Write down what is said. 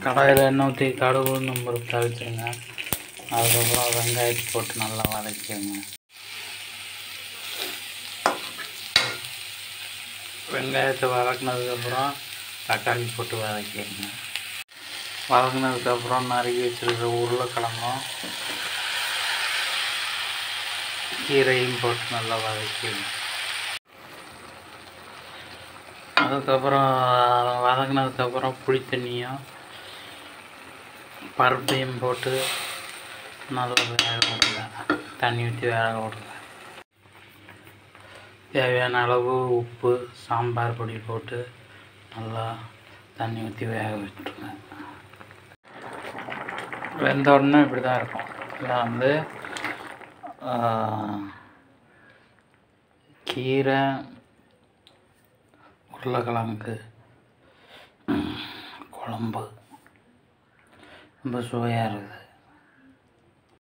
கடாயில் எண்ணெய் ஊற்றி கடுகு நம்பர் தவிச்சுங்க அதுக்கப்புறம் வெங்காயத்தை போட்டு நல்லா வதக்கிடுங்க வெங்காயத்தை வதக்குனதுக்கப்புறம் தக்காளி போட்டு வதக்கிடுங்க வதக்குனதுக்கப்புறம் நறுக்கி வச்சுருக்கிற உருளைக்கிழங்கும் கீரையும் போட்டு நல்லா வதக்கிடுங்க அதுக்கப்புறம் வதங்கினதுக்கப்புறம் புளி தண்ணியும் பருப்பையும் போட்டு நல்லா வேக விடுங்க தண்ணி ஊற்றி வேக விடுங்க தேவையான அளவு உப்பு சாம்பார் பொடி போட்டு நல்லா தண்ணி ஊற்றி வேக விட்டுருங்க வெந்த உடனே இப்படி தான் இருக்கும் இதில் வந்து ஆ, கீரை உருளைக்கிழங்கு ம், குழம்பு ரொம்ப சுவையாக இருக்குது